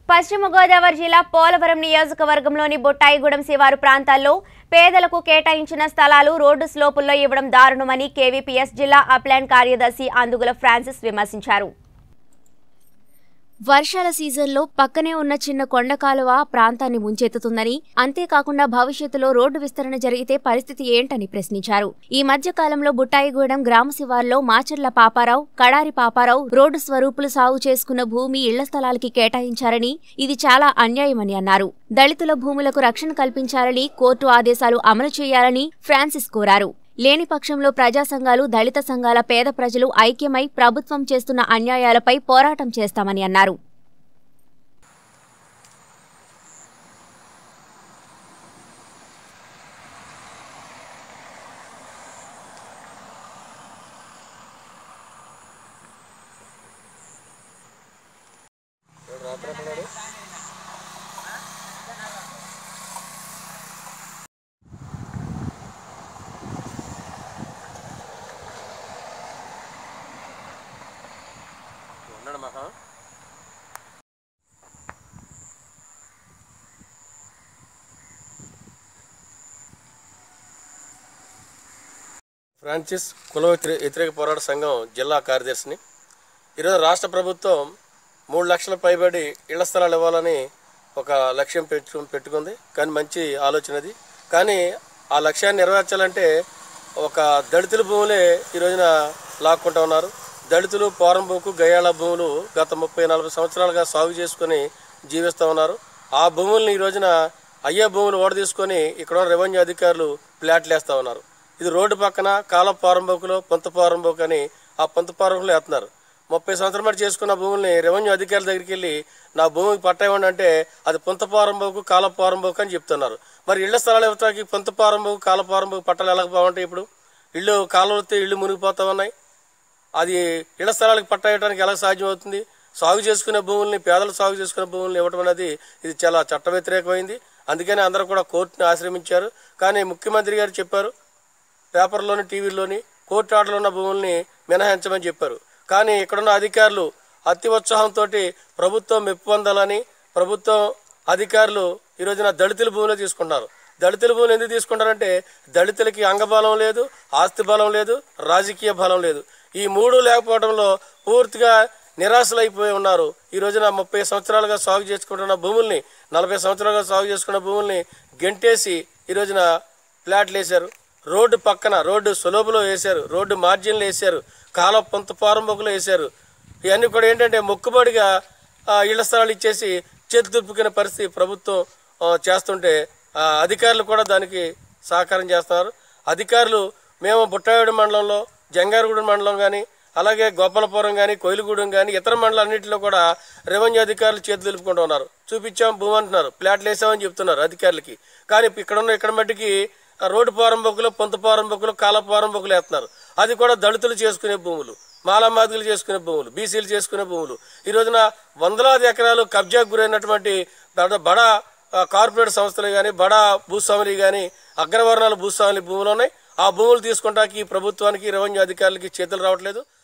పశ్చిమ గోదావరి జిల్లా పోలవరం నియోజకవర్గంలోని బొట్టాయిగూడెం శివారు ప్రాంతాల్లో పేదలకు కేటాయించిన స్థలాలు రోడ్డు స్లోపుల్లో ఇవ్వడం దారుణమని కేవీపీఎస్ జిల్లా అప్లాండ్ కార్యదర్శి అందుగుల ఫ్రాన్సిస్ విమర్శించారు వర్షాల సీజన్లో పక్కనే ఉన్న చిన్న కొండ కాలువ ప్రాంతాన్ని ముంచెత్తుతుందని అంతేకాకుండా భవిష్యత్తులో రోడ్డు విస్తరణ జరిగితే పరిస్థితి ఏంటని ప్రశ్నించారు ఈ మధ్య కాలంలో బుట్టాయిగూడెం గ్రామ శివార్లో మాచర్ల పాపారావు కడారి పాపారావు రోడ్డు స్వరూపులు సాగు చేసుకున్న భూమి ఇళ్ల స్థలాలకి కేటాయించారని ఇది చాలా అన్యాయమని అన్నారు దళితుల భూములకు రక్షణ కల్పించాలని కోర్టు ఆదేశాలు అమలు చేయాలని ఫ్రాన్సిస్ కోరారు లేని పక్షంలో ప్రజా సంఘాలు దళిత సంఘాల పేద ప్రజలు ఐక్యమై ప్రభుత్వం చేస్తున్న అన్యాయాలపై పోరాటం చేస్తామని అన్నారు ఉన్నాడు మహా ఫ్రాన్సిస్ కుల వ్యతిరే- వ్యతిరేక పోరాట సంఘం జిల్లా కార్యదర్శిని ఈరోజు రాష్ట్ర ప్రభుత్వం మూడు లక్షల పైబడి ఇళ్ల స్థలాలు ఇవ్వాలని ఒక లక్ష్యం పెట్టు పెట్టుకుంది కానీ మంచి ఆలోచన అది కానీ ఆ లక్ష్యాన్ని నెరవేర్చాలంటే ఒక దళితుల భూములే ఈ రోజున లాక్కుంటా ఉన్నారు దళితులు పోరంబోకు గయాళ భూములు గత ముప్పై నలభై సంవత్సరాలుగా సాగు చేసుకొని జీవిస్తూ ఉన్నారు ఆ భూముల్ని ఈ రోజున అయ్యే భూములు ఓడ తీసుకొని ఇక్కడ ఉన్న రెవెన్యూ అధికారులు ప్లాట్లు వేస్తూ ఉన్నారు ఇది రోడ్డు పక్కన కాల పారంబోకులో పొంత పారంబోకు అని ఆ పొంత పారంబోకులు వేస్తున్నారు ముప్పై సంవత్సరం బట్టి చేసుకున్న భూముల్ని రెవెన్యూ అధికారుల దగ్గరికి వెళ్ళి నా భూమికి పట్టా ఇవ్వండి అంటే అది పొంత పారంబోకు కాల పారంబోకు అని చెప్తున్నారు మరి ఇళ్ల స్థలాలు ఇవ్వటానికి పొంత పారంబోకు కాల పారంబోకు పట్టాలు ఎలా బాగుంటాయి ఇప్పుడు ఇల్లు కాలువలు వస్తే ఇల్లు మునిగిపోతా ఉన్నాయి అది ఇళ్ల స్థలాలకు పట్టా ఇవ్వడానికి ఎలా సాధ్యం అవుతుంది సాగు చేసుకునే భూముల్ని పేదలు సాగు చేసుకునే భూముల్ని ఇవ్వడం అనేది ఇది చాలా చట్ట వ్యతిరేకమైంది అందుకని అందరూ కూడా కోర్టుని ఆశ్రమించారు కానీ ముఖ్యమంత్రి గారు చెప్పారు పేపర్లోని టీవీలోని కోర్టు ఆటలో ఉన్న భూముల్ని మినహాయించమని చెప్పారు కానీ ఇక్కడున్న అధికారులు అతి ఉత్సాహంతో ప్రభుత్వం మెప్పు పొందాలని ప్రభుత్వం అధికారులు ఈ రోజున దళితుల భూములు తీసుకుంటున్నారు దళితుల భూములు ఎందుకు తీసుకుంటారంటే దళితులకి అంగబలం లేదు ఆస్తి బలం లేదు రాజకీయ బలం లేదు ఈ మూడు లేకపోవడంలో పూర్తిగా నిరాశలైపోయి ఉన్నారు ఈ రోజున ముప్పై సంవత్సరాలుగా సాగు చేసుకుంటున్న భూముల్ని నలభై సంవత్సరాలుగా సాగు చేసుకున్న భూముల్ని గెంటేసి ఈ రోజున ప్లాట్లు వేశారు రోడ్డు పక్కన రోడ్డు సులభలో వేశారు రోడ్డు మార్జిన్లు వేశారు కాల పొంత పారంబొకులు వేశారు ఇవన్నీ కూడా ఏంటంటే మొక్కుబడిగా ఆ, ఇళ్ల స్థలాలు ఇచ్చేసి చేతి దుప్పుకునే పరిస్థితి ప్రభుత్వం ఆ, చేస్తుంటే ఆ, అధికారులు కూడా దానికి సహకారం చేస్తున్నారు అధికారులు మేము బుట్టాయిడు మండలంలో జంగారగూడెం మండలం కానీ అలాగే గోపాలపురం కానీ కోయిలగూడెం కానీ ఇతర మండలాన్నింటిలో కూడా రెవెన్యూ అధికారులు చేతులు దులుపుకుంటూ ఉన్నారు చూపించాం భూమి అంటున్నారు ప్లాట్లు వేసామని చెప్తున్నారు అధికారులకి కానీ ఇక్కడ ఉన్న ఇక్కడ మట్టికి ఆ రోడ్డు పారంబొక్కులు పొంత పారంబొక్కులు కాల పారంబొక్కులు వేస్తున్నారు అది కూడా దళితులు చేసుకునే భూములు మాలామాదిగలు చేసుకునే భూములు బీసీలు చేసుకునే భూములు ఈ రోజున వందలాది ఎకరాలు కబ్జాకు గురైనటువంటి బడ- బడా ఆ, కార్పొరేట్ సంస్థలు కానీ బడా భూస్వాములు కానీ అగ్రవర్ణాల భూస్వాములు భూములు ఉన్నాయి ఆ భూములు తీసుకుంటానికి ఈ ప్రభుత్వానికి రెవెన్యూ అధికారులకి చేతులు రావట్లేదు